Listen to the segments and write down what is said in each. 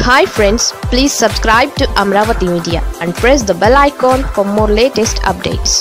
hi friends please subscribe to Amaravati media and press the bell icon for more latest updates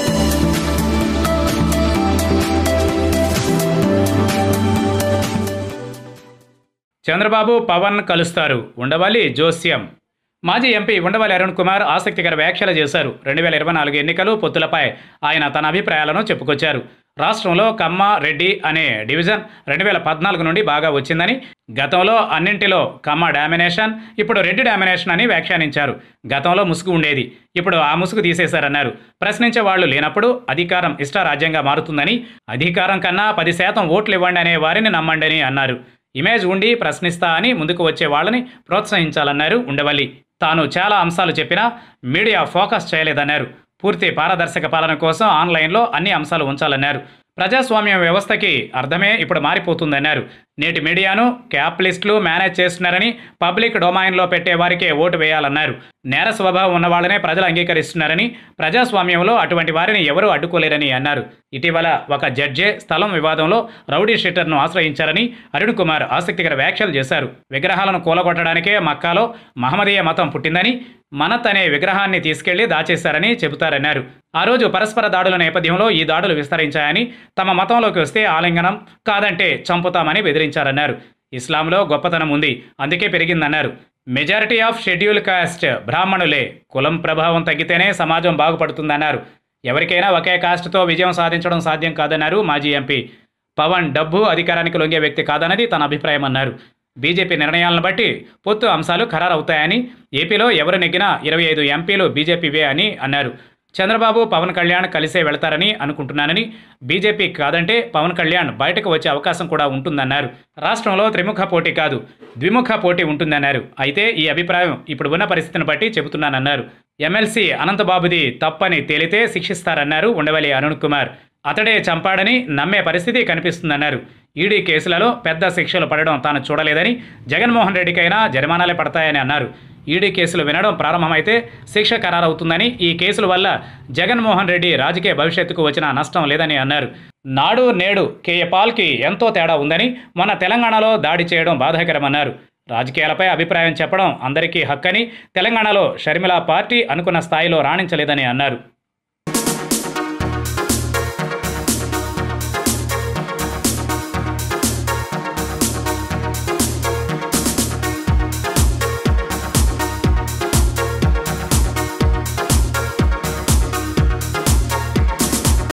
Chandrababu Pawan కలుస్తారు ఉండవల్లి జోస్యం మాజీ MP Undavalli Arun Kumar ఆసక్తికర వ్యాఖ్యలు చేశారు రెండు వేల ఇరవై నాలుగు ఎన్నికలు పొత్తులపై ఆయన తన అభిప్రాయాలను చెప్పుకొచ్చారు రాష్ట్రంలో కమ్మ రెడ్డి అనే డివిజన్ రెండు వేల పద్నాలుగు నుండి బాగా వచ్చిందని గతంలో అన్నింటిలో కమ్మ డామినేషన్ ఇప్పుడు రెడ్డి డామినేషన్ అని వ్యాఖ్యానించారు గతంలో ముసుగు ఉండేది ఇప్పుడు ఆ ముసుగు తీసేశారన్నారు ప్రశ్నించే వాళ్ళు లేనప్పుడు అధికారం ఇష్టారాజ్యంగా మారుతుందని అధికారం కన్నా పది శాతం ఓట్లు ఇవ్వండి అనే వారిని నమ్మండి అని అన్నారు ఇమేజ్ ఉండి ప్రశ్నిస్తా అని ముందుకు వచ్చే వాళ్ళని ప్రోత్సహించాలన్నారు ఉండవల్లి తాను చాలా అంశాలు చెప్పినా మీడియా ఫోకస్ చేయలేదన్నారు పూర్తి పారదర్శక పాలన కోసం ఆన్లైన్లో అన్ని అంశాలు ఉంచాలన్నారు ప్రజాస్వామ్య వ్యవస్థకి అర్థమే ఇప్పుడు మారిపోతుందన్నారు నేటి మీడియాను క్యాపిటలిస్టులు మేనేజ్ చేస్తున్నారని పబ్లిక్ డొమైన్లో పెట్టే వారికే ఓటు వేయాలన్నారు నేర స్వభావం ఉన్న వాళ్ళనే ప్రజలు అంగీకరిస్తున్నారని ప్రజాస్వామ్యంలో అటువంటి వారిని ఎవరూ అడ్డుకోలేరని అన్నారు ఇటీవల ఒక జడ్జే స్థలం వివాదంలో రౌడీ షీటర్ను ఆశ్రయించారని అరుణ్ కుమార్ ఆసక్తికర వ్యాఖ్యలు చేశారు విగ్రహాలను కూలగొట్టడానికే మక్కాలో మహమ్మదీయ మతం పుట్టిందని మనత్ అనే విగ్రహాన్ని తీసుకెళ్లి దాచేశారని చెబుతారన్నారు ఆ రోజు పరస్పర దాడుల నేపథ్యంలో ఈ దాడులు విస్తరించాయని తమ మతంలోకి వస్తే ఆలింగనం కాదంటే చంపుతామని బెదిరించారన్నారు ఇస్లాంలో గొప్పతనం ఉంది అందుకే పెరిగిందన్నారు మెజారిటీ ఆఫ్ షెడ్యూల్ కాస్ట్ బ్రాహ్మణులే కులం ప్రభావం తగ్గితేనే సమాజం బాగుపడుతుందన్నారు ఎవరికైనా ఒకే కాస్ట్తో విజయం సాధించడం సాధ్యం కాదన్నారు మాజీ ఎంపీ పవన్ డబ్బు అధికారానికి లొంగే వ్యక్తి కాదన్నది తన అభిప్రాయం అన్నారు బీజేపీ నిర్ణయాలను బట్టి పొత్తు అంశాలు ఖరారవుతాయని ఏపీలో ఎవరు నెగ్గినా ఇరవై ఐదు ఎంపీలు బీజేపీవే అని అన్నారు చంద్రబాబు పవన్ కళ్యాణ్ కలిసే వెళతారని అనుకుంటున్నానని బీజేపీ కాదంటే పవన్ కళ్యాణ్ బయటకు వచ్చే అవకాశం కూడా ఉంటుందన్నారు రాష్ట్రంలో త్రిముఖ పోటీ కాదు ద్విముఖ పోటీ ఉంటుందన్నారు అయితే ఈ అభిప్రాయం ఇప్పుడు ఉన్న పరిస్థితిని బట్టి చెబుతున్నానన్నారు ఎమ్మెల్సీ అనంతబాబుది తప్పని తేలితే శిక్షిస్తారన్నారు ఉండవల్లి అరుణ్ కుమార్ అతడే చంపాడని నమ్మే పరిస్థితి కనిపిస్తుందన్నారు ఈడీ కేసులలో పెద్ద శిక్షలు పడడం తాను చూడలేదని జగన్మోహన్ రెడ్డికైనా జరిమానాలే పడతాయని అన్నారు ఈడీ కేసులు వినడం ప్రారంభమైతే శిక్ష ఖరారవుతుందని ఈ కేసుల వల్ల జగన్మోహన్ రెడ్డి రాజకీయ భవిష్యత్తుకు వచ్చిన నష్టం లేదని అన్నారు నాడు నేడు కేఏ పాల్కి ఎంతో తేడా ఉందని మొన్న తెలంగాణలో దాడి చేయడం బాధాకరమన్నారు రాజకీయాలపై అభిప్రాయం చెప్పడం అందరికీ హక్కని తెలంగాణలో షర్మిల పార్టీ అనుకున్న స్థాయిలో రాణించలేదని అన్నారు